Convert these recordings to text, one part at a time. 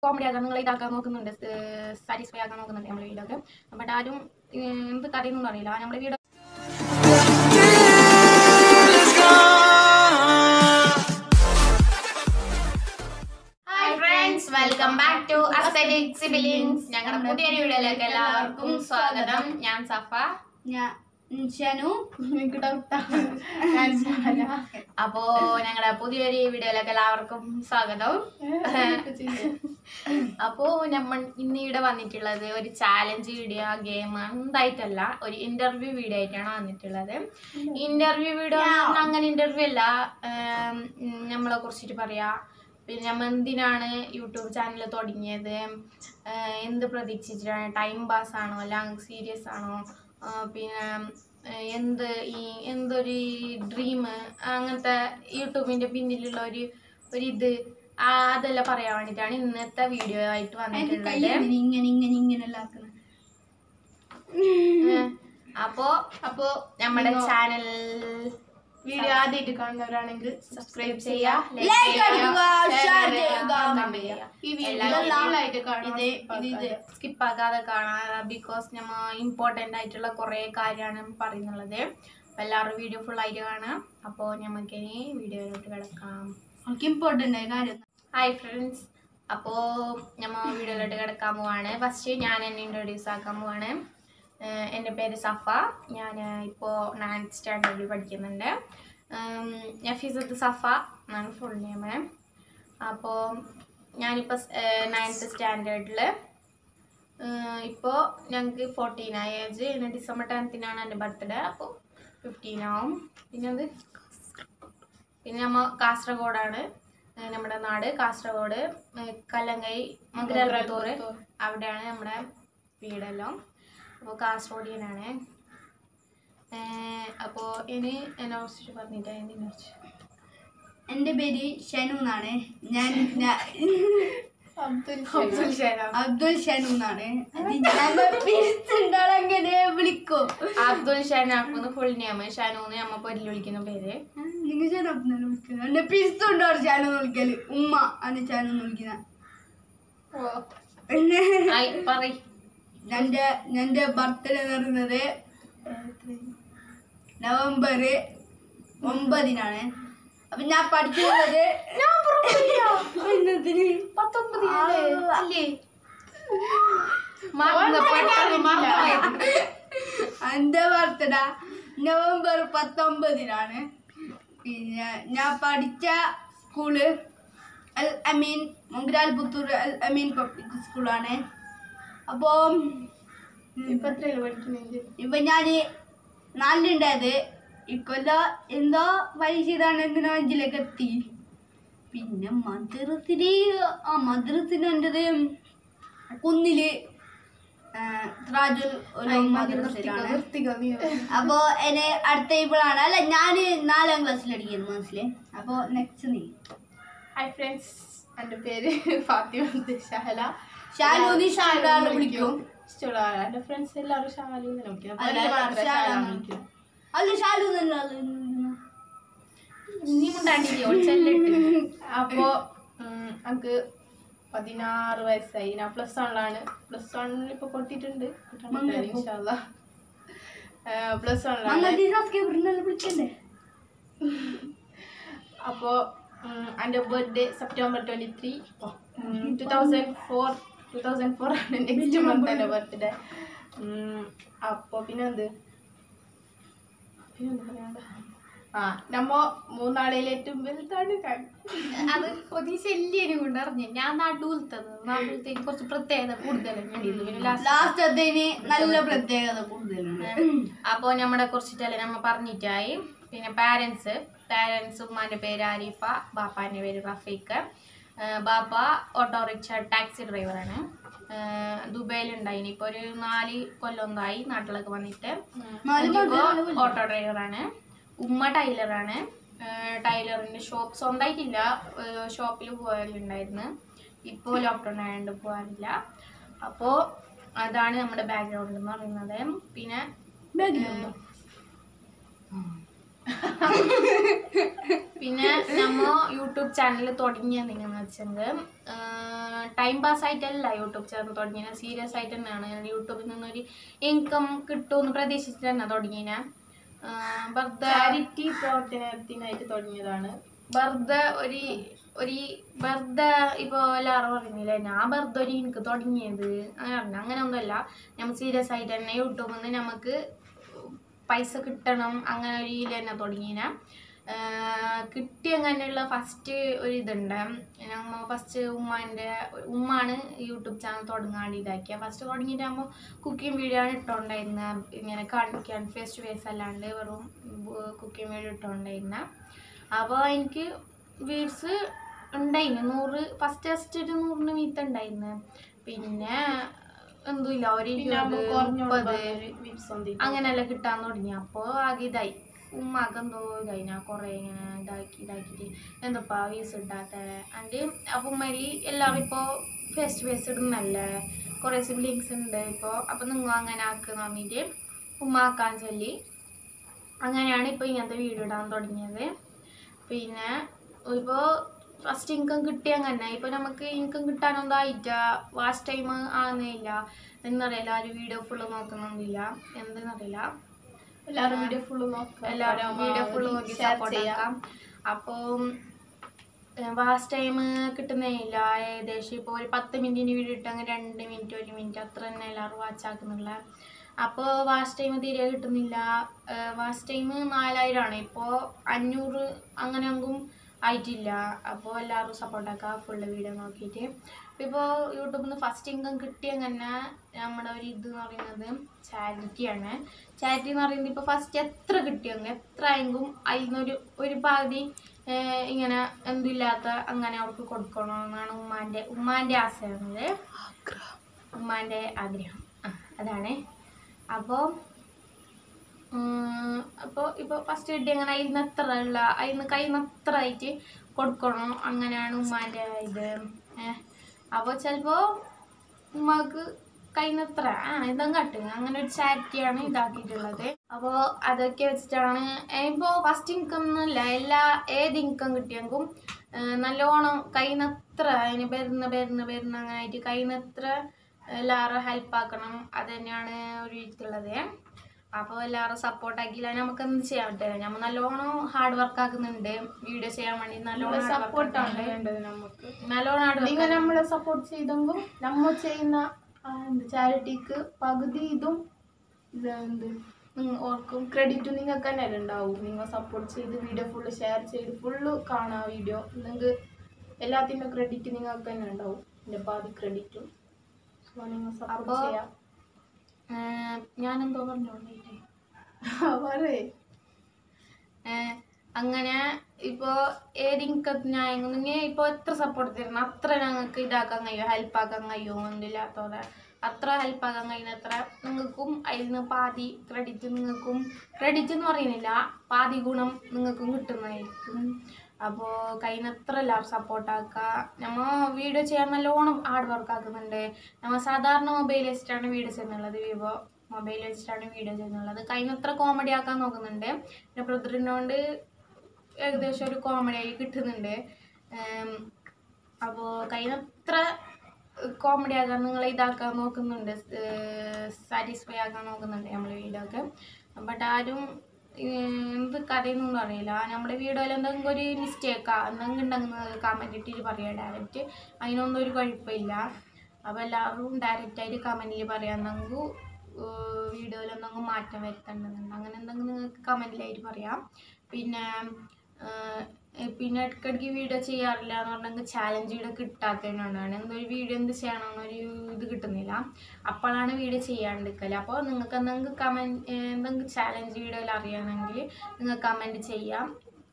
Comedy ആക്കാൻ നിങ്ങൾ ഇതാക്കാൻ നോക്കുന്നുണ്ട് സാറ്റിസ്ഫൈ ആക്കാൻ നോക്കുന്നുണ്ട് നമ്മുടെ വീഡിയോ ഒക്കെ ബട്ട് ആരും ഏർ, എന്ത് കഥയൊന്നും അറിയില്ല നമ്മുടെ video hi friends welcome back to aesthetic siblings ഞങ്ങളുടെ പുതിയൊരു വീഡിയോയിലേക്ക് എല്ലാവർക്കും സ്വാഗതം ഞാൻ സഫ ഞാൻ ഷനു അപ്പോ ഞങ്ങളുടെ പുതിയൊരു വീഡിയോയിലേക്ക് എല്ലാവർക്കും സ്വാഗതം അപ്പോ നമ്മൾ ഇന്ന് ഇവിടെ വന്നിട്ടുള്ളത് ഒരു ചാലഞ്ച് വീഡിയോ ഗെയിം എന്തായിട്ടല്ല ഒരു ഇന്റർവ്യൂ വീഡിയോ ആയിട്ടാണ് വന്നിട്ടുള്ളത് ഇന്റർവ്യൂ വീഡിയോ അങ്ങനെ ഇന്റർവ്യൂ അല്ല ഏം, ഉം, നമ്മളെ കുറിച്ചിട്ട് പറയാ പിന്നെ നമ്മൾ എന്തിനാണ് യൂട്യൂബ് ചാനൽ തുടങ്ങിയത് ഏഹ് എന്ത് പ്രതീക്ഷിച്ചിട്ടാണ് ടൈം പാസ് ആണോ അല്ല സീരിയസ് ആണോ ആഹ് പിന്നെ ഏഹ് എന്ത് ഈ എന്തൊരു ഡ്രീം അങ്ങനത്തെ യൂട്യൂബിന്റെ പിന്നിലുള്ള ഒരു ഒരു ഇത് ആ അതെല്ലാം പറയാൻ വേണ്ടിയിട്ടാണ് ഇന്നത്തെ വീഡിയോ ആയിട്ട് എന്റെ കൈ വന്നിട്ടുള്ളത് എന്തിനാ ഇങ്ങനെ ഇങ്ങനെ ഇങ്ങനെ എല്ലാം ആക്കുന്നത് ഏഹ് അപ്പോ അപ്പോ നമ്മുടെ ചാനൽ വീഡിയോ ആദ്യമായിട്ട് കാണുന്നവരാണെങ്കിൽ സബ്സ്ക്രൈബ് ചെയ്യുക Like ലൈക്ക് ചെയ്യുക, share ചെയ്യുക, കമന്റ് ചെയ്യുക ഈ വീഡിയോ എല്ലാവരും ഫുള്ളായിട്ട് കാണാൻ ഇത് ഇത് ഇത് സ്കിപ്പ് ആക്കാതെ കാണാം ബിക്കോസ് നമ്മ ഇമ്പോർട്ടൻ്റ് ആയിട്ടുള്ള കുറേ കാര്യമാണ് പറയുന്നുള്ളത് അപ്പോൾ എല്ലാവരും വീഡിയോ ഫുൾ ആയിട്ട് കാണാം അപ്പോൾ നമുക്ക് ഇനി വീഡിയോയിലോട്ട് കിടക്കാം നമുക്ക് ഇമ്പോർട്ടൻ്റ് ആയ കാര്യം ഹായ് ഫ്രണ്ട്സ് അപ്പോൾ നമ്മൾ വീഡിയോയിലോട്ട് കിടക്കാൻ പോവാണ് ഫസ്റ്റ് ഞാൻ എന്നെ ഇൻട്രൊഡ്യൂസ് ആക്കാൻ പോവാണ് ഏഹ് എൻ്റെ പേര് സഫ ഞാൻ ഇപ്പോൾ നയൻത് സ്റ്റാൻഡേർഡിൽ പഠിക്കുന്നുണ്ട് ഉം, ഞാൻ ഫിസത്ത് സഫ എന്നാണ് ഫുൾ നെയിം അപ്പോൾ ഞാനിപ്പോൾ നയൻത്ത് സ്റ്റാൻഡേർഡിൽ ഇപ്പോൾ ഞങ്ങൾക്ക് ഫോർട്ടീൻ ആയ ഏജ് പിന്നെ ഡിസംബർ ടെൻത്തിനാണ് എൻ്റെ ബർത്ത്ഡേ അപ്പോൾ ഫിഫ്റ്റീൻ ആവും പിന്നെ അത് പിന്നെ നമ്മ കാസർഗോഡാണ് ഏഹ് നമ്മുടെ നാട് കാസർഗോഡ് ഏഹ് കല്ലങ്കൈ മംഗലാപുരത്തൂർ അവിടെയാണ് നമ്മുടെ വീടെല്ലാം അപ്പോൾ കാസർഗോഡിയനാണ് അപ്പോൾ ഇനി എന്നെ കുറിച്ചിട്ട് പറഞ്ഞിട്ട് എന്തിനെ കുറിച്ച് എൻ്റെ പേര് ഷനു എന്നാണ് ഞാൻ ഞാൻ- അബ്ദുൽ ഷെരാം. അബ്ദുൽ ഷനു എന്നാണ് അത് ഞാൻ പിരിച്ചുണ്ടാൾ അങ്ങനെ വിളിക്കോ അബ്ദുൽ ഷനാഫെന്ന് ഫുൾ നെയിം ഷാനൂന്ന് നമ്മ പൊരിൽ വിളിക്കുന്ന പേര് നിങ്ങൾ ഷനു എന്നാണ് വിളിക്കുന്നത് എന്നെ പിരിച്ചുണ്ടാവും ഷനു എന്ന് വിളിക്കല് ഉമ്മ ആണ് ഷനു എന്ന് വിളിക്കുന്നത് പിന്നെ ആയി പറയ് എൻ്റെ എൻ്റെ ബർത്ത്ഡേ നടന്നത് നവംബർ ഒമ്പതിനാണ് അപ്പൊ ഞാൻ പഠിക്കുന്നത് എന്നതിന് പത്തൊമ്പതിനല്ലേ അല്ലേ മറന്ന് പെട്ടെന്ന് മറന്നുപോയത്. എൻ്റെ ബർത്ത്ഡേ നവംബർ പത്തൊമ്പതിനാണ് പിന്നെ ഞാൻ പഠിച്ച സ്കൂള് അൽ അമീൻ മൊഗ്രാൽ പുത്തൂർ അൽ അമീൻ പബ്ലിക് സ്കൂളാണ് അപ്പോൾ ഇപ്പൊ എത്രയില് പഠിക്കുന്നുണ്ട് ഇപ്പൊ ഞാൻ നാലിലുണ്ടായത് ഇക്കൊല്ല എന്തോ പരീക്ഷ ഇതാണ് എന്തിനോ അഞ്ചിലേക്ക് എത്തി പിന്നെ മദ്രസില് ആ മദ്രസിന് എൻ്റെത് കുന്നില് ആ, ത്രാജുൽ ഒരു മദ്രസിലാണ് അപ്പോ എന്നെ അടുത്ത ഇപ്പോഴാണ് അല്ല ഞാൻ നാലാം ക്ലാസ്സിൽ അടിക്കുന്നു മനസ്സിലെ അപ്പോ നെക്സ്റ്റ് നീ ഹായ് ഫ്രണ്ട്സ് എൻ്റെ പേര് ഫാത്തിമ ഷഹല ഷാലു നീ ഷാലാണ് വിളിക്കും ഇഷ്ടമുള്ള ആളാ. എൻ്റെ ഫ്രണ്ട്സ് എല്ലാവരും ഷാലു എന്ന് വിളിക്കും അപ്പൊ അല്ല, എന്നെ മാത്രമേ ഷാല ഷാല എന്ന് വിളിക്കൂ. അല്ല ഷാലു എന്നല്ല നീ മുണ്ടാണ്ടിരിക്കോ ചെല്ലിട്ട് അപ്പോ ഉം, എനിക്ക് പതിനാറ് വയസ്സായി ഞാൻ പ്ലസ് വണ്ണിലാണ് പ്ലസ് വണ്ണിൽ ഇപ്പൊ പൊട്ടിയിട്ടുണ്ട് പ്ലസ് വണ്ണിലാണ് അങ്ങനത്തെ സബ്സ്ക്രൈബറിനെല്ലാം വിളിക്കണ്ടേ അപ്പോ ഉം, എൻ്റെ birthday September twenty three two thousand four two thousand four ആണ് നെക്സ്റ്റ് മന്ത് എൻ്റെ ബർത്ത്ഡേ അപ്പോൾ പിന്നെ എന്ത് പിന്നെന്താ പറയാനുള്ളത്? ആ നമ്മ മൂന്നാളിൽ ഏറ്റവും വലുതാണ് ഞാൻ. അത് ഒരു ശല്യം കൊണ്ട് അറിഞ്ഞു ഞാൻ നടുവിലത്തത് നടുവിലത്തേക്ക് കുറച്ച് പ്രത്യേകത കൂടുതലാണ് പിന്നെ ലാസ്റ്റ് ലാസ്റ്റ് അതിന് നല്ല പ്രത്യേകത കൂടുതലുണ്ട് അപ്പോൾ നമ്മളെ കുറിച്ചിട്ടല്ലേ നമ്മ പറഞ്ഞിട്ടായി പിന്നെ പാരൻസ് പാരൻസ് ഉമ്മാൻ്റെ പേര് ആരിഫ ബാപ്പാൻ്റെ പേര് റഫീഖ് ഏഹ് ബാപ്പ ഓട്ടോറിക്ഷ ടാക്സി ഡ്രൈവറാണ് ദുബൈയിലുണ്ടായിന് ഇപ്പോൾ ഒരു നാല് കൊല്ലമൊന്നായി നാട്ടിലൊക്കെ വന്നിട്ട് നാല് ഇപ്പോൾ ഓട്ടോ ഡ്രൈവറാണ് ഉമ്മ ടൈലറാണ് ടൈലറിൻ്റെ ഷോപ്പ് സ്വന്തമായിട്ടില്ല ഷോപ്പിൽ പോയാലുണ്ടായിരുന്നു ഇപ്പോൾ ലോക്ക്ഡൗൺ ആയതുകൊണ്ട് പോകാറില്ല അപ്പോൾ അതാണ് നമ്മുടെ ബാക്ക്ഗ്രൗണ്ട് എന്ന് പറയുന്നത് പിന്നെ പിന്നെ നമ്മ യൂട്യൂബ് ചാനൽ തുടങ്ങിയത് എങ്ങനെയാണെന്ന് വെച്ചെങ്കിൽ ടൈം പാസ് ആയിട്ടല്ല യൂട്യൂബ് ചാനൽ തുടങ്ങിയത് സീരിയസ് ആയിട്ട് തന്നെയാണ് ഞാൻ യൂട്യൂബിൽ നിന്നൊരു ഇൻകം കിട്ടുമെന്ന് പ്രതീക്ഷിച്ചിട്ട് തന്നെ തുടങ്ങിയത് വെറുതെ ചാരിറ്റി പ്രവർത്തനത്തിനായിട്ട് തുടങ്ങിയതാണ് വെറുതെ ഒരു ഒരു വെറുതെ ഇപ്പോൾ എല്ലാവരും പറയുന്നില്ലേ ഞാൻ വെറുതെ ഒരു എനിക്ക് തുടങ്ങിയത് അങ്ങനെ പറഞ്ഞു അങ്ങനെ ഒന്നുമല്ല നമ്മൾ സീരിയസ് ആയിട്ട് തന്നെ യൂട്യൂബിൽ നിന്ന് നമുക്ക് പൈസ കിട്ടണം അങ്ങനെ ഒരു ഇതിൽ തന്നെ തുടങ്ങിന കിട്ടിയ അങ്ങനെയുള്ള ഫസ്റ്റ് ഒരു ഇതുണ്ട് നമ്മ ഫസ്റ്റ് ഉമ്മാൻ്റെ ഉമ്മാണ് യൂട്യൂബ് ചാനൽ തുടങ്ങാണ്ട് ഇതാക്കിയ ഫസ്റ്റ് തുടങ്ങിയിട്ടാകുമ്പോൾ കുക്കിംഗ് വീഡിയോ ആണ് ഇട്ടുകൊണ്ടായിരുന്നത് ഇങ്ങനെ കാണിക്കാൻ ഫേസ് ടു ഫേസ് അല്ലാണ്ട് വെറും കുക്കിംഗ് വീഡിയോ ഇട്ടുകൊണ്ടായിരുന്നത് അപ്പോൾ എനിക്ക് വ്യൂസ് ഉണ്ടായിരുന്നു നൂറ് ഫസ്റ്റ് ഫസ്റ്റ് ഒരു നൂറിന് മീത്ത ഉണ്ടായിരുന്നു പിന്നെ എന്തുമില്ല ഒരു പിന്നെ ഇരുപത് നമുക്ക് കുറഞ്ഞ മുപ്പത് വിപ്സ് ഉണ്ട് അങ്ങനെയെല്ലാം കിട്ടാൻ തുടങ്ങി അപ്പോൾ ആകെ ഇതായി ഉമ്മാക്ക് എന്തോ ഇതായി ഞാൻ കുറേ ഇങ്ങനെ ഇതാക്കി ഇതാക്കിയിട്ട് എന്തപ്പാ വീസ് ഇടാത്ത ആൻഡ് അപ്പം ഉമ്മയിൽ എല്ലാവരും ഇപ്പോൾ ഫേസ് ടു ഫേസ് ഇടുന്നല്ലേ കുറേ സിബ്ലിങ്സ് ഉണ്ട് ഇപ്പോൾ അപ്പം നിങ്ങൾ അങ്ങനെ ആക്കുന്ന് പറഞ്ഞിട്ട് ഉമ്മാക്കാൻ ചൊല്ലി അങ്ങനെയാണ് ഇപ്പോൾ ഇങ്ങനത്തെ വീഡിയോ ഇടാൻ തുടങ്ങിയത് പിന്നെ ഇപ്പോൾ ഫസ്റ്റ് ഇൻകം കിട്ടിയ അങ്ങനെ ഇപ്പോൾ നമുക്ക് ഇൻകം കിട്ടാനൊന്നും ആയിട്ട വാസ്റ്റ് ടൈം ആകുന്നില്ല എന്നറിയില്ല ആരും വീഡിയോ ഫുള്ള് നോക്കുന്നൊന്നുമില്ല എന്തെന്നറിയില്ല എല്ലാവരും വീഡിയോ ഫുള്ള് നോക്കാം എല്ലാവരും വീഡിയോ ഫുള്ള് നോക്കി സപ്പോർട്ട് ആക്കാം അപ്പോൾ വാസ്റ്റ് ടൈം കിട്ടുന്നില്ല ഏകദേശം ഇപ്പോൾ ഒരു പത്ത് മിനിറ്റിന് വീഡിയോ ഇട്ടെങ്കിൽ രണ്ട് മിനിറ്റ് ഒരു മിനിറ്റ് അത്ര തന്നെ എല്ലാവരും വാച്ച് ആക്കുന്നില്ല അപ്പോൾ വാസ്റ്റ് ടൈം തീരെ കിട്ടുന്നില്ല വാസ്റ്റ് ടൈം നാലായിരമാണ് ഇപ്പോൾ അഞ്ഞൂറ് അങ്ങനെ ഒന്നും ആയിട്ടില്ല അപ്പോൾ എല്ലാവരും സപ്പോർട്ടാക്കുക ഫുള്ള് വീഡിയോ നോക്കിയിട്ട് ഇപ്പോൾ യൂട്യൂബിൽ നിന്ന് ഫസ്റ്റ് ഇൻകം കിട്ടിയ തന്നെ നമ്മുടെ ഒരു ഇത് എന്ന് പറയുന്നത് ചാരിറ്റിയാണ് ചാരിറ്റി എന്ന് പറയുന്നത് ഇപ്പോൾ ഫസ്റ്റ് എത്ര കിട്ടിയെങ്കിൽ എത്ര ആയെങ്കിലും അതിൽ നിന്നൊരു ഒരു പകുതി ഏഹ്, ഇങ്ങനെ എന്തില്ലാത്ത അങ്ങനെ അവർക്ക് കൊടുക്കണമെന്നാണ് ഉമ്മാൻ്റെ ഉമ്മാൻ്റെ ആശയമാണത് ഉമ്മാൻ്റെ ആഗ്രഹം ആ അതാണ് അപ്പോൾ അപ്പോൾ ഇപ്പോൾ ഫസ്റ്റ് കിട്ടി അങ്ങനെ അതിൽ നിന്ന് എത്ര ഉള്ള അതിൽ നിന്ന് കയ്യിൽ നിന്ന് എത്ര ആയിട്ട് കൊടുക്കണം അങ്ങനെയാണ് ഉമ്മാൻ്റെ ഇത് ഏഹ് അപ്പോൾ ചിലപ്പോൾ ഉമ്മാക്ക് കയ്യിൽ നിന്ന് എത്ര ആ ഇതും കട്ട് അങ്ങനെ ഒരു ചാരിറ്റിയാണ് ഇതാക്കിയിട്ടുള്ളത് അപ്പോൾ അതൊക്കെ വെച്ചിട്ടാണ് ഇപ്പോൾ ഫസ്റ്റ് ഇൻകം എന്നല്ല എല്ലാ ഏത് ഇൻകം കിട്ടിയെങ്കിലും ഏഹ് നല്ലോണം കയ്യിൽ നിന്ന് എത്ര അതിന് വരുന്ന വരുന്ന വരുന്ന അങ്ങനെ ആയിട്ട് കയ്യിൽ നിന്ന് എത്ര എല്ലാവരും ഹെൽപ്പ് ആക്കണം അത് തന്നെയാണ് ഒരു ഇതുള്ളത് അപ്പോൾ എല്ലാവരും സപ്പോർട്ട് ആക്കിയില്ല നമുക്ക് എന്ത് ചെയ്യാൻ പറ്റില്ല നമ്മൾ നല്ലോണം ഹാർഡ് വർക്ക് ആക്കുന്നുണ്ട് വീഡിയോ ചെയ്യാൻ വേണ്ടി നല്ലോണം hard work സപ്പോർട്ടാണ് ആക്കുന്നുണ്ട്. വേണ്ടത് നമുക്ക് നല്ലോണം ഹാർഡ് നിങ്ങൾ നമ്മളെ സപ്പോർട്ട് ചെയ്തെങ്കിൽ നമ്മൾ ചെയ്യുന്ന ആ, എന്ത് ചാരിറ്റിക്ക് പകുതി ഇതും ഇത് എന്ത് ഓർക്കും ക്രെഡിറ്റ് നിങ്ങൾക്ക് തന്നെ ഉണ്ടാവും നിങ്ങൾ സപ്പോർട്ട് ചെയ്ത് വീഡിയോ ഫുള്ള് ഷെയർ ചെയ്ത് ഫുള്ള് കാണാം വീഡിയോ നിങ്ങൾക്ക് എല്ലാത്തിൻ്റെ ക്രെഡിറ്റ് നിങ്ങൾക്ക് തന്നെ ഉണ്ടാവും എൻ്റെ പാതി ക്രെഡിറ്റും സോ നിങ്ങൾ സപ്പോർട്ട് അപ്പോ- ചെയ്യാം ഞാനെന്തോ പറഞ്ഞോണ്ടിട്ടേ പറയേ ഏഹ് അങ്ങനെ ഇപ്പോൾ ഏത് ഇൻകത്തിനായെങ്കിൽ ഇപ്പോൾ എത്ര സപ്പോർട്ട് തരണം അത്ര ഞങ്ങൾക്ക് ഇതാക്കാൻ കഴിയും ഹെൽപ്പ് ആക്കാൻ കഴിയും ഒന്നില്ലാത്തവരെ അത്ര ഹെൽപ്പ് ആക്കാൻ കഴിയുന്നത്ര നിങ്ങൾക്കും അതിൽ നിന്ന് പാതി ക്രെഡിറ്റ് നിങ്ങൾക്കും ക്രെഡിറ്റ് എന്ന് പറയുന്നില്ല പാതി ഗുണം നിങ്ങൾക്കും കിട്ടുന്നതായിരിക്കും അപ്പോൾ കഴിയുന്നത്ര എല്ലാവരും സപ്പോർട്ടാക്കുക നമ്മൾ വീഡിയോ ചെയ്യാൻ നല്ലോണം ഹാർഡ് വർക്ക് ആക്കുന്നുണ്ട് നമ്മൾ സാധാരണ മൊബൈൽ വെച്ചിട്ടാണ് വീഡിയോ ചെയ്യുന്നുള്ളത് വിവോ മൊബൈൽ വെച്ചിട്ടാണ് വീഡിയോ ചെയ്യുന്നുള്ളത് കഴിയുന്നത്ര കോമഡി ആക്കാൻ നോക്കുന്നുണ്ട് പിന്നെ ബ്രദറിനോണ്ട് ഏകദേശം ഒരു കോമഡി ആയി കിട്ടുന്നുണ്ട് അപ്പോൾ കഴിയുന്നത്ര കോമഡി ആക്കാൻ നിങ്ങളെ ഇതാക്കാൻ നോക്കുന്നുണ്ട് സാറ്റിസ്ഫൈ ആക്കാൻ നോക്കുന്നുണ്ട് നമ്മൾ വീഡിയോ ഒക്കെ ബട്ട് ആരും ഏഹ്, എന്ത് കഥയെന്നൊന്നും അറിയില്ല നമ്മുടെ വീഡിയോയിൽ എന്തെങ്കിലും ഒരു മിസ്റ്റേക്കാ എന്തെങ്കിലും ഉണ്ടെങ്കിൽ കമൻറ്റ് ഇട്ടിട്ട് പറയാം ഡയറക്റ്റ് അതിനൊന്നും ഒരു കുഴപ്പമില്ല അപ്പോൾ എല്ലാവരും ഡയറക്റ്റായിട്ട് കമൻറ്റിൽ പറയാമെന്നെങ്കിൽ വീഡിയോയിൽ എന്തെങ്കിലും മാറ്റം വരുത്തേണ്ടതുണ്ട് അങ്ങനെ എന്തെങ്കിലും നിങ്ങൾക്ക് കമൻറ്റിലായിട്ട് പറയാം പിന്നെ ഏഹ് പിന്നെ ഇടയ്ക്കിടയ്ക്ക് വീഡിയോ ചെയ്യാറില്ല എന്ന് പറഞ്ഞെങ്കിൽ ചാലഞ്ച് വീഡിയോ കിട്ടാത്തതിനോടാണ് എന്തൊരു വീഡിയോ എന്ത് ചെയ്യണമെന്നൊരു ഇത് കിട്ടുന്നില്ല അപ്പോഴാണ് വീഡിയോ ചെയ്യാണ്ടിരിക്കല് അപ്പോൾ നിങ്ങൾക്ക് എന്തെങ്കിലും കമൻറ്റ് എന്തെങ്കിലും ചാലഞ്ച് വീഡിയോയിൽ അറിയണമെങ്കിൽ നിങ്ങൾ കമൻറ്റ് ചെയ്യാം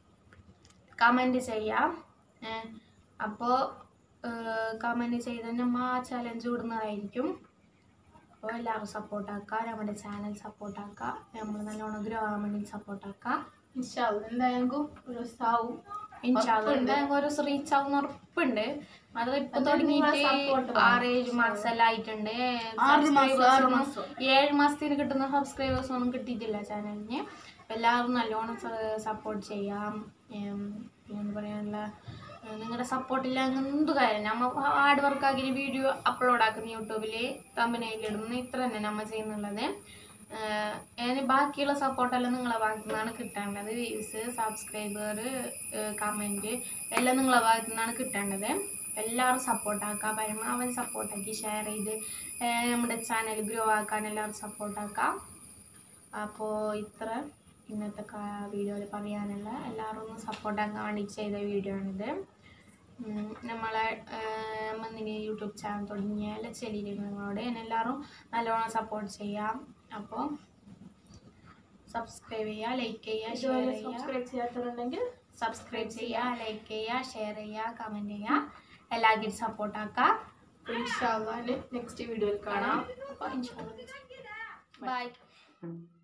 കമൻറ്റ് ചെയ്യാം അപ്പോൾ കമൻറ്റ് ചെയ്ത് നമ്മൾ ആ ചലഞ്ച് വിടുന്നതായിരിക്കും അപ്പോൾ എല്ലാവരും സപ്പോർട്ടാക്കുക നമ്മുടെ ചാനൽ സപ്പോർട്ടാക്കുക നമ്മൾ നല്ലോണം ഗ്രോ ആവാൻ വേണ്ടി സപ്പോർട്ടാക്കുക ഇൻഷാല്ല എന്തായാലും ഒരു സാവും ഇൻഷാല്ല ഒരു റീച്ച് ആവുന്ന ഉറപ്പുണ്ട് അത് ഇപ്പൊ അത് തുടങ്ങിയിട്ട് നിങ്ങളെ support വേണം. ആറേഴ് മാസം എല്ലാം ആയിട്ടുണ്ട് ആറ് മാസം, Subscribers ആറ് ഒന്നും- മാസം. ഏഴ് മാസത്തിന് കിട്ടുന്ന സബ്സ്ക്രൈബേഴ്സ് ഒന്നും കിട്ടിയിട്ടില്ല ചാനലിന് അപ്പം എല്ലാവരും നല്ലോണം സപ്പോർട്ട് ചെയ്യാം ഉം, പിന്നെ എന്താ പറയാനുള്ള നിങ്ങളുടെ സപ്പോർട്ടില്ല എന്ത് കാര്യം നമ്മൾ ഹാർഡ് വർക്ക് ആക്കി വീഡിയോ അപ്ലോഡ് ആക്കുന്ന യൂട്യൂബിൽ തമ്പനയിലിടുന്നു ഇത്ര തന്നെ നമ്മൾ ചെയ്യുന്നുള്ളത് ഏഹ് അതിന് ബാക്കിയുള്ള സപ്പോർട്ടെല്ലാം നിങ്ങളെ ഭാഗത്തു നിന്നാണ് കിട്ടേണ്ടത് വ്യൂസ് സബ്സ്ക്രൈബർ കമൻറ്റ് എല്ലാം നിങ്ങളെ ഭാഗത്തു നിന്നാണ് കിട്ടേണ്ടത് എല്ലാവരും സപ്പോർട്ടാക്കാം പരമാവധി സപ്പോർട്ടാക്കി ഷെയർ ചെയ്ത് ഏഹ് നമ്മുടെ ചാനൽ ഗ്രോ ആക്കാൻ എല്ലാവരും സപ്പോർട്ടാക്കാം അപ്പോൾ ഇത്ര ഇന്നത്തെ വീഡിയോയിൽ പറയാനുള്ള എല്ലാവരും ഒന്ന് സപ്പോർട്ടാക്കാൻ വേണ്ടി ചെയ്ത വീഡിയോ ആണിത് ഉം, നമ്മളെ മന്നിന് യൂട്യൂബ് ചാനൽ തുടങ്ങിയ എല്ലാ ചെല്ലിയിരുന്നവരോട് എല്ലാവരും നല്ലോണം സപ്പോർട്ട് ചെയ്യാം അപ്പോൾ സബ്സ്ക്രൈബ് ചെയ്യുക ലൈക്ക് ചെയ്യുക ഷെയർ ഇതുവരെ ചെയ്യുക സബ്സ്ക്രൈബ് ചെയ്യാത്തതുണ്ടെങ്കിൽ സബ്സ്ക്രൈബ് ചെയ്യുക ലൈക്ക് ചെയ്യുക ഷെയർ ചെയ്യുക കമൻറ്റ് ചെയ്യുക എല്ലാവർക്കും സപ്പോർട്ടാക്കാം ഇൻഷാല്ലാ നെക്സ്റ്റ് വീഡിയോയിൽ കാണാം അപ്പോൾ ബൈ ഉം.